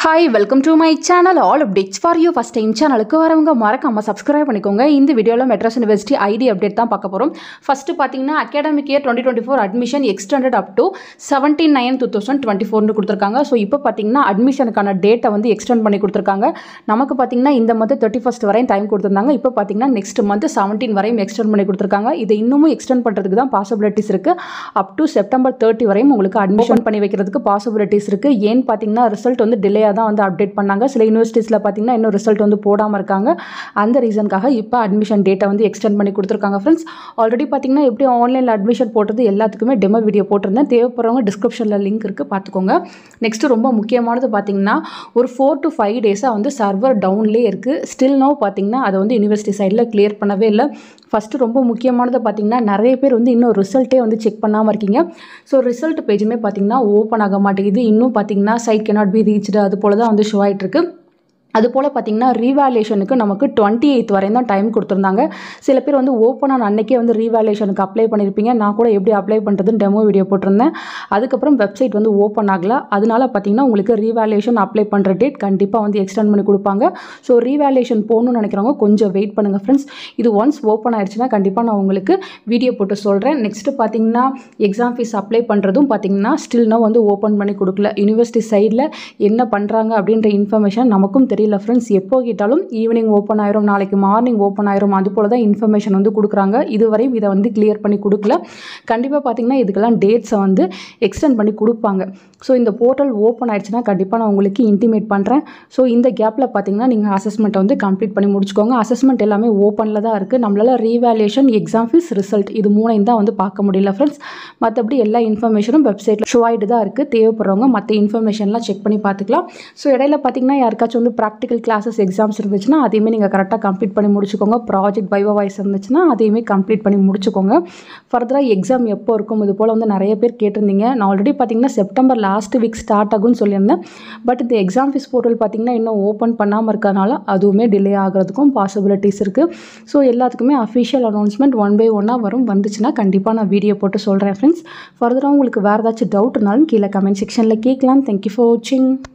hi welcome to my channel all updates for you first time சேனலுக்கு வரவங்க மறக்காமல் subscribe பண்ணிக்கோங்க இந்த வீடியோவில் மெட்ராஸ் யூனிவர்சிட்டி ஐடி அப்டேட் தான் பார்க்க போகிறோம் ஃபஸ்ட்டு பார்த்தீங்கன்னா academic year twenty twenty four admission extended up to seventeen nine two thousand twenty ஃபோர்னு கொடுத்துருக்காங்க ஸோ இப்போ பார்த்தீங்கன்னா அட்மிஷனுக்கான டேட்டை வந்து எக்ஸ்டெண்ட் பண்ணி கொடுத்துருக்காங்க நமக்கு பார்த்தீங்கன்னா இந்த மந்த் தேர்ட்டி ஃபஸ்ட் வரையும் டைம் கொடுத்துருந்தாங்க இப்போ பார்த்தீங்கன்னா நெக்ஸ்ட் மந்த் செவன்டீன் வரையும் எக்ஸ்டெண்ட் பண்ணி கொடுத்துருக்காங்க இதை இன்னமும் எக்ஸ்டெண்ட் பண்ணுறதுக்கு தான் பாசிபிலிட்டிஸ் இருக்குது அப் டு செப்டம்பர் தேர்ட்டி வரையும் உங்களுக்கு அட்மிஷன் பண்ணி வைக்கிறதுக்கு பாசிபிலிட்டிஸ் இருக்குது ஏன்னு பார்த்தீங்கன்னா ரிசல்ட் வந்து டிலேயாக தான் வந்து அப்டேட் பண்ணாங்க சில யூனிவர்சிட்டிஸில் பார்த்தீங்கன்னா இன்னும் ரிசல்ட் வந்து போடாமல் இருக்காங்க அந்த ரீசனுக்காக இப்போ அட்மிஷன் டேட்டை வந்து எக்ஸ்டெண்ட் பண்ணி கொடுத்துருக்காங்க ஃப்ரெண்ட்ஸ் ஆல்ரெடி பார்த்தீங்கன்னா எப்படி ஆன்லைனில் அட்மிஷன் போட்டது எல்லாத்துக்குமே டெமோ வீடியோ போட்டிருந்தேன் தேவைப்படுறவங்க டிஸ்கிரிப்ஷனில் லிங்க் இருக்குது பார்த்துக்கோங்க நெக்ஸ்ட்டு ரொம்ப முக்கியமானது பார்த்தீங்கன்னா ஒரு ஃபோர் டு ஃபைவ் டேஸாக வந்து சர்வர் டவுன்லேயே இருக்குது ஸ்டில் நோ பார்த்தீங்கன்னா அதை வந்து யூனிவர்சிட்டி சைடில் கிளியர் பண்ணவே இல்லை ஃபஸ்ட்டு ரொம்ப முக்கியமானது பார்த்தீங்கன்னா நிறைய பேர் வந்து இன்னும் ரிசல்ட்டே வந்து செக் பண்ணாமல் இருக்கீங்க ஸோ ரிசல்ட் பேஜுமே பார்த்தீங்கன்னா ஓப்பன் ஆக மாட்டேங்குது இன்னும் பார்த்தீங்கன்னா சைட் cannot பி ரீச்டு அது போல தான் வந்து ஷோ ஆகிட்டு இருக்கு அது போல் பார்த்தீங்கன்னா ரீவேல்யூஷனுக்கு நமக்கு டுவெண்ட்டி எயித் வரையும் தான் டைம் கொடுத்துருந்தாங்க சில பேர் வந்து ஓப்பனான அன்னைக்கே வந்து ரீவேல்யூஷனுக்கு அப்ளை பண்ணியிருப்பீங்க நான் கூட எப்படி அப்ளை பண்ணுறதுன்னு டெமோ வீடியோ போட்டிருந்தேன் அதுக்கப்புறம் வெப்சைட் வந்து ஓப்பன் ஆகல அதனால பார்த்தீங்கன்னா உங்களுக்கு ரீவேல்யூஷன் அப்ளை பண்ணுற டேட் கண்டிப்பாக வந்து எக்ஸ்டெண்ட் பண்ணி கொடுப்பாங்க ஸோ ரீவேல்யூஷன் போகணும்னு நினைக்கிறவங்க கொஞ்சம் வெயிட் பண்ணுங்கள் ஃப்ரெண்ட்ஸ் இது ஒன்ஸ் ஓப்பன் ஆயிடுச்சுன்னா கண்டிப்பாக நான் உங்களுக்கு வீடியோ போட்டு சொல்கிறேன் நெக்ஸ்ட்டு பார்த்தீங்கன்னா எக்ஸாம் ஃபீஸ் அப்ளை பண்ணுறதும் பார்த்தீங்கன்னா ஸ்டில் நோ வந்து ஓப்பன் பண்ணி கொடுக்கல யூனிவர்சிட்டி சைடில் என்ன பண்ணுறாங்க அப்படின்ற இன்ஃபர்மேஷன் நமக்கும் தெரியல ஃப்ரெண்ட்ஸ் எப்போ கேட்டாலும் ஈவினிங் ஓப்பன் ஆயிரும் நாளைக்கு மார்னிங் ஓப்பன் ஆயிரும் அது போல தான் இன்ஃபர்மேஷன் வந்து கொடுக்குறாங்க இதுவரையும் இதை வந்து கிளியர் பண்ணி கொடுக்கல கண்டிப்பாக பார்த்தீங்கன்னா இதுக்கெல்லாம் டேட்ஸை வந்து எக்ஸ்டெண்ட் பண்ணி கொடுப்பாங்க ஸோ இந்த போர்ட்டல் ஓப்பன் ஆயிடுச்சுன்னா கண்டிப்பாக நான் உங்களுக்கு இன்டிமேட் பண்ணுறேன் ஸோ இந்த கேப்பில் பார்த்தீங்கன்னா நீங்கள் அசஸ்மெண்ட்டை வந்து கம்ப்ளீட் பண்ணி முடிச்சுக்கோங்க அசஸ்மெண்ட் எல்லாமே ஓப்பனில் தான் இருக்குது நம்மளால் ரீவேல்யூஷன் எக்ஸாம் ஃபீஸ் ரிசல்ட் இது மூணையும் தான் வந்து பார்க்க முடியல ஃப்ரெண்ட்ஸ் மற்றபடி எல்லா இன்ஃபர்மேஷனும் வெப்சைட்டில் ஷோ ஆகிட்டு தான் இருக்குது தேவைப்படுறவங்க மற்ற இன்ஃபர்மேஷன்லாம் செக் பண்ணி பார்த்துக்கலாம் ஸோ இடையில பார்த்தீங்கன்னா யாருக்காச்சும் வந்து ப்ராக்டிக்கல் கிளாஸஸ் எக்ஸாம்ஸ் இருந்துச்சுன்னா அதையுமே நீங்கள் கரெக்டாக கம்ப்ளீட் பண்ணி முடிச்சுக்கோங்க ப்ராஜெக்ட் பைவா வாய்ஸ் இருந்துச்சுன்னா அதையுமே கம்ப்ளீட் பண்ணி முடிச்சுக்கோங்க ஃபர்தராக எக்ஸாம் எப்போ இருக்கும் இது போல் வந்து நிறைய பேர் கேட்டிருந்தீங்க நான் ஆல்ரெடி பார்த்தீங்கன்னா செப்டம்பர் லாஸ்ட் வீக் ஸ்டார்ட் ஆகும்னு சொல்லியிருந்தேன் பட் இந்த எக்ஸாம் ஃபீஸ் போர்ட்டல் பார்த்தீங்கன்னா இன்னும் ஓப்பன் பண்ணாமல் இருக்கறனால அதுவுமே டிலே ஆகிறதுக்கும் பாசிபிலிட்டிஸ் இருக்குது ஸோ எல்லாத்துக்குமே அஃபிஷியல் அனௌன்ஸ்மெண்ட் ஒன் பை ஒன்னாக வரும் வந்துச்சுன்னா கண்டிப்பாக நான் வீடியோ போட்டு சொல்கிறேன் ஃப்ரெண்ட்ஸ் ஃபர்தராக உங்களுக்கு வேறு ஏதாச்சும் டவுட்னாலும் கீழே கமெண்ட் செக்ஷனில் கேட்கலாம் தேங்க்யூ ஃபார் வாட்சிங்